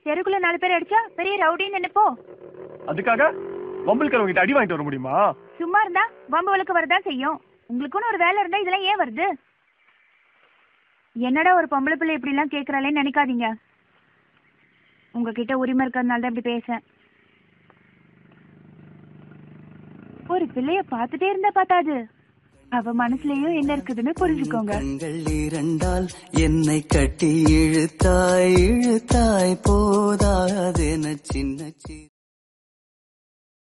தெருக்குள்ள நாலு பேர் அடிச்சா பெரிய ரவுடின்னு நினைப்போ அதுக்காக வம்பல்காரவங்க கிட்ட அடி வாங்கிட்டு வர முடியுமா சும்மா இருந்தா வம்பு வழக்கு வரதான் செய்யும் உங்களுக்குன்னு ஒரு வேலை இருந்தா இதெல்லாம் ஏன் வருது என்னடா ஒரு பொம்பளை பிள்ளை இப்படி எல்லாம் கேக்குறாளேன்னு நினைக்காதீங்க உங்ககிட்ட உரிமை இருக்கிறதுனால தான் இப்படி பேச ஒரு பிள்ளைய பார்த்துட்டே இருந்தா பார்த்தாது அவ மனசுலயும் என்ன இருக்குதுன்னு புரிஞ்சுக்கோங்க கண்கள் இரண்டால் என்னை கட்டி இழுத்தாய் இழுத்தாய் போதாதென சின்ன சிறு